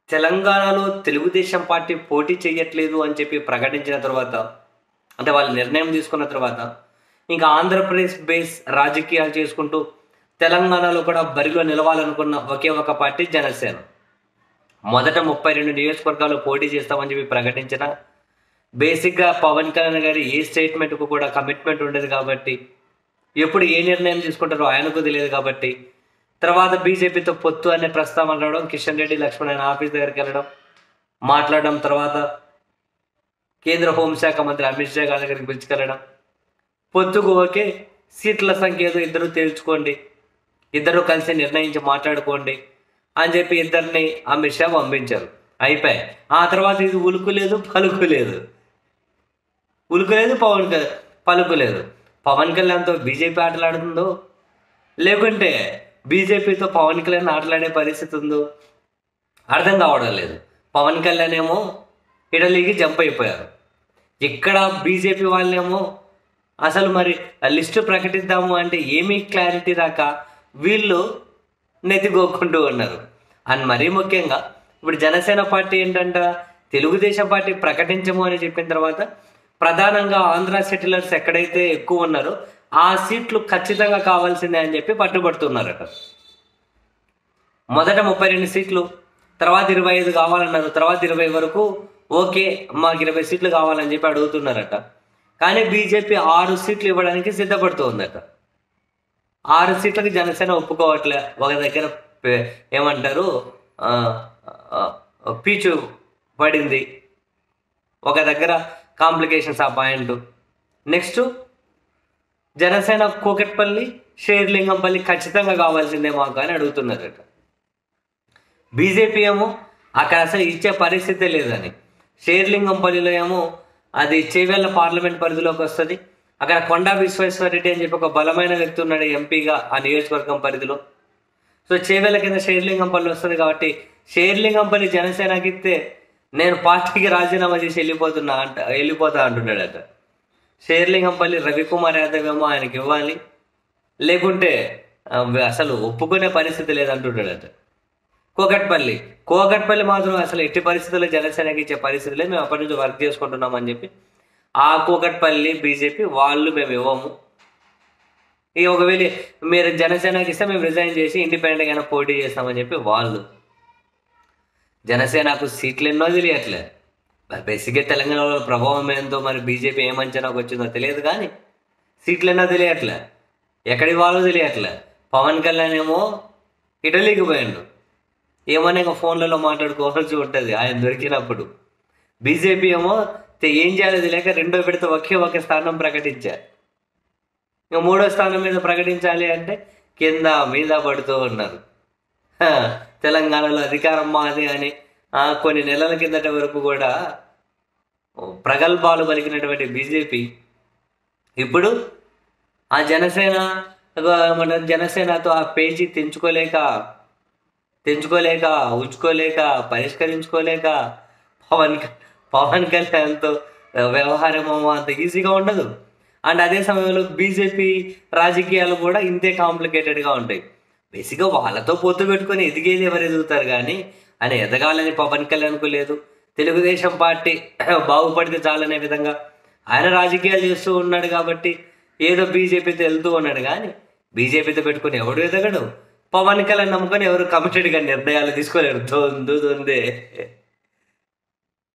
తెలంగాణలో తెలుగుదేశం పార్టీ పోటీ చేయట్లేదు అని చెప్పి ప్రకటించిన తర్వాత అంటే వాళ్ళు నిర్ణయం తీసుకున్న తర్వాత ఇంకా ఆంధ్రప్రదేశ్ బేస్ రాజకీయాలు చేసుకుంటూ తెలంగాణలో కూడా బరిలో నిలవాలనుకున్న ఒకే ఒక పార్టీ జనసేన మొదట ముప్పై రెండు నియోజకవర్గాలు పోటీ చేస్తామని చెప్పి ప్రకటించిన బేసిక్గా పవన్ కళ్యాణ్ గారి ఏ స్టేట్మెంట్కు కూడా కమిట్మెంట్ ఉండదు కాబట్టి ఎప్పుడు ఏ నిర్ణయం తీసుకుంటారో ఆయనకు తెలియదు కాబట్టి తర్వాత బీజేపీతో పొత్తు అనే ప్రస్తావన రావడం కిషన్ రెడ్డి లక్ష్మణ్ ఆయన ఆఫీస్ దగ్గరికి వెళ్ళడం మాట్లాడడం తర్వాత కేంద్ర హోంశాఖ మంత్రి అమిత్ షా గారి దగ్గరికి పిలుచుకెళ్ళడం పొత్తుకు ఓకే సీట్ల సంఖ్య ఏదో ఇద్దరు తేల్చుకోండి ఇద్దరు కలిసి నిర్ణయించి మాట్లాడుకోండి అని చెప్పి ఇద్దరిని అమిత్ షా పంపించారు అయిపోయి ఆ తర్వాత ఇది ఉలుకు లేదు పలుకు లేదు ఉలుకు లేదు పవన్ కళ్యాణ్ పలుకు లేదు పవన్ కళ్యాణ్తో బీజేపీ ఆటలాడుతుందో లేకుంటే బీజేపీతో పవన్ కళ్యాణ్ ఆటలాడే పరిస్థితి ఉందో అర్థం కావడం లేదు పవన్ కళ్యాణ్ ఏమో ఇటలీకి జంప్ అయిపోయారు ఇక్కడ బీజేపీ వాళ్ళేమో అసలు మరి ఆ లిస్టు ప్రకటిద్దాము అంటే ఏమీ క్లారిటీ రాక వీళ్ళు నెతిగోక్కుంటూ ఉన్నారు అండ్ మరీ ముఖ్యంగా ఇప్పుడు జనసేన పార్టీ ఏంటంట తెలుగుదేశం పార్టీ ప్రకటించము అని చెప్పిన తర్వాత ప్రధానంగా ఆంధ్ర సెటిలర్స్ ఎక్కడైతే ఎక్కువ ఉన్నారో ఆ సీట్లు ఖచ్చితంగా కావాల్సిందే అని చెప్పి పట్టుబడుతున్నారట మొదట ముప్పై రెండు సీట్లు తర్వాత ఇరవై ఐదు కావాలన్నారు తర్వాత ఇరవై వరకు ఓకే మాకు ఇరవై సీట్లు కావాలని చెప్పి అడుగుతున్నారట కానీ బీజేపీ ఆరు సీట్లు ఇవ్వడానికి సిద్ధపడుతుందట ఆరు సీట్లకి జనసేన ఒప్పుకోవట్లే ఒక దగ్గర పే- ఏమంటారు ఆ, ఆ, పీచు పడింది ఒక దగ్గర కాంప్లికేషన్స్ ఆ పాయింట్ నెక్స్ట్ జనసేన కూకట్పల్లి షేర్లింగంపల్లి ఖచ్చితంగా కావాల్సిందే మాకు అని అడుగుతున్నారట బీజేపీ ఏమో అక్కడ అసలు ఇచ్చే పరిస్థితే లేదని షేర్లింగంపల్లిలో ఏమో అది చేవెళ్ళ పార్లమెంట్ పరిధిలోకి వస్తుంది అక్కడ కొండా విశ్వేశ్వరరెడ్డి అని చెప్పి ఒక బలమైన వ్యక్తి ఉన్నాడు ఎంపీగా ఆ నియోజకవర్గం పరిధిలో సో చేవెళ్ళ కింద షేర్లింగంపల్లి వస్తుంది కాబట్టి షేర్లింగంపల్లి జనసేనకి ఇస్తే నేను పార్టీకి రాజీనామా చేసి వెళ్ళిపోతున్నా అంట వెళ్ళిపోతా అంటున్నాడట షేర్లింగంపల్లి రవికుమార్ యాదవ్ ఏమో ఆయనకి ఇవ్వాలి లేకుంటే ఆ, అసలు ఒప్పుకునే పరిస్థితి లేదంటున్నాడట కోకట్పల్లి కోకట్పల్లి మాత్రం అసలు ఎట్టి పరిస్థితుల్లో జనసేనకి ఇచ్చే పరిస్థితి లేదు మేము అప్పటి నుంచి వర్క్ చేసుకుంటున్నాం అని చెప్పి ఆ కోకట్పల్లి బీజేపీ వాళ్ళు మేము ఇవ్వము ఈ ఒకవేళ మీరు జనసేనకి ఇస్తే మేము రిజైన్ చేసి ఇండిపెండెంట్ అయినా పోటీ చేస్తామని చెప్పి వాళ్ళు జనసేనకు సీట్లు ఎన్నో తెలియట్లే మరి బేసిక్గా తెలంగాణలో ప్రభావం ఏందో మరి బీజేపీ ఏం అంచనాకు వచ్చిందో తెలియదు కానీ సీట్లు ఎన్నో తెలియట్లే ఎక్కడి వాళ్ళో తెలియట్లే పవన్ కళ్యాణ్ ఏమో ఇటలీకి పోయిండు ఏమన్నా ఇంకా ఫోన్లలో మాట్లాడుకోవాల్సి ఉంటుంది ఆయన దొరికినప్పుడు బీజేపీ ఏమో తె- ఏం చేయాలో తెలియక రెండో విడత ఒకే ఒక స్థానం ప్రకటించారు ఇంకా మూడో స్థానం మీద ప్రకటించాలి అంటే కింద మీద పడుతూ ఉన్నారు హ, తెలంగాణలో అధికారం మాది అని ఆ, కొన్ని నెలల కిందట వరకు కూడా ప్రగల్భాలు పలికినటువంటి బీజేపీ ఇప్పుడు ఆ జనసేన మన జనసేనతో ఆ పేజీ తెంచుకోలేక తెంచుకోలేక ఉంచుకోలేక పరిష్కరించుకోలేక పవన్ క- పవన్ కళ్యాణ్తో వ్యవహారం ఏమో అంత ఈజీగా ఉండదు అండ్ అదే సమయంలో బీజేపీ రాజకీయాలు కూడా ఇంతే కాంప్లికేటెడ్గా ఉంటాయి బేసిక్గా వాళ్ళతో పొత్తు పెట్టుకొని ఎదిగేది ఎవరు ఎదుగుతారు కానీ ఆయన ఎదగాలని పవన్ కళ్యాణ్కు లేదు తెలుగుదేశం పార్టీ బాగుపడితే చాలనే విధంగా ఆయన రాజకీయాలు చేస్తూ ఉన్నాడు కాబట్టి ఏదో బీజేపీతో వెళ్తూ ఉన్నాడు కానీ బీజేపీతో పెట్టుకుని ఎవడు ఎదగడు పవన్ కళ్యాణ్ నమ్ముకొని ఎవరు కమిటెడ్గా నిర్ణయాలు తీసుకోలేరు దొందు దొందే